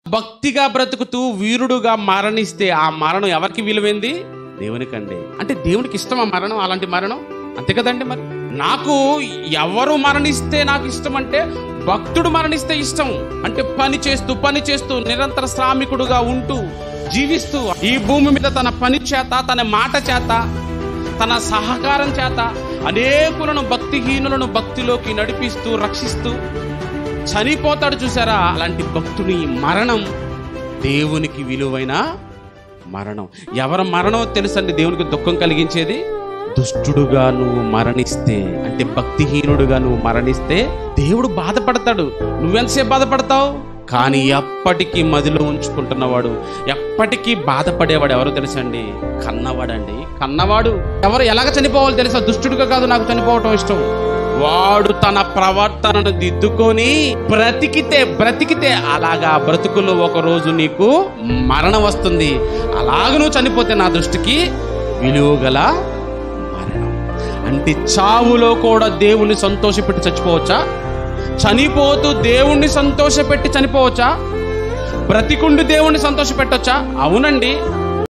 భక్తిగా బ్రతుకుతూ వీరుడుగా మరణిస్తే ఆ మరణం ఎవరికి విలువైంది దేవునికండి అంటే దేవునికి ఇష్టమా మరణం అలాంటి మరణం అంతే కదండి మరి నాకు ఎవరు మరణిస్తే నాకు ఇష్టం అంటే భక్తుడు మరణిస్తే ఇష్టం అంటే పని చేస్తూ పని చేస్తూ నిరంతర శ్రామికుడుగా ఉంటూ జీవిస్తూ ఈ భూమి మీద తన పని చేత తన మాట చేత తన సహకారం చేత అనేకులను భక్తిహీనులను భక్తిలోకి నడిపిస్తూ రక్షిస్తూ చనిపోతాడు చూసారా అలాంటి భక్తుని మరణం దేవునికి విలువైన మరణం ఎవరి మరణం తెలుసండి దేవునికి దుఃఖం కలిగించేది దుష్టుడుగా నువ్వు మరణిస్తే అంటే భక్తిహీనుడుగా నువ్వు మరణిస్తే దేవుడు బాధపడతాడు నువ్వెంతసేపు బాధపడతావు కానీ ఎప్పటికీ మదిలో ఉంచుకుంటున్నవాడు ఎప్పటికీ బాధపడేవాడు ఎవరు తెలుసండి కన్నవాడండి కన్నవాడు ఎవరు ఎలాగ చనిపోవాలి తెలుసా దుష్టుడుగా కాదు నాకు చనిపోవటం ఇష్టం వాడు తన ప్రవర్తనను దిద్దుకొని బ్రతికితే బ్రతికితే అలాగా బ్రతుకులో ఒక రోజు నీకు మరణం వస్తుంది అలాగ నువ్వు చనిపోతే నా దృష్టికి విలువ గల మరణం అంటే చావులో కూడా దేవుణ్ణి సంతోషపెట్టి చచ్చిపోవచ్చా చనిపోతూ దేవుణ్ణి సంతోషపెట్టి చనిపోవచ్చా బ్రతికుండి దేవుణ్ణి సంతోషపెట్టొచ్చా అవునండి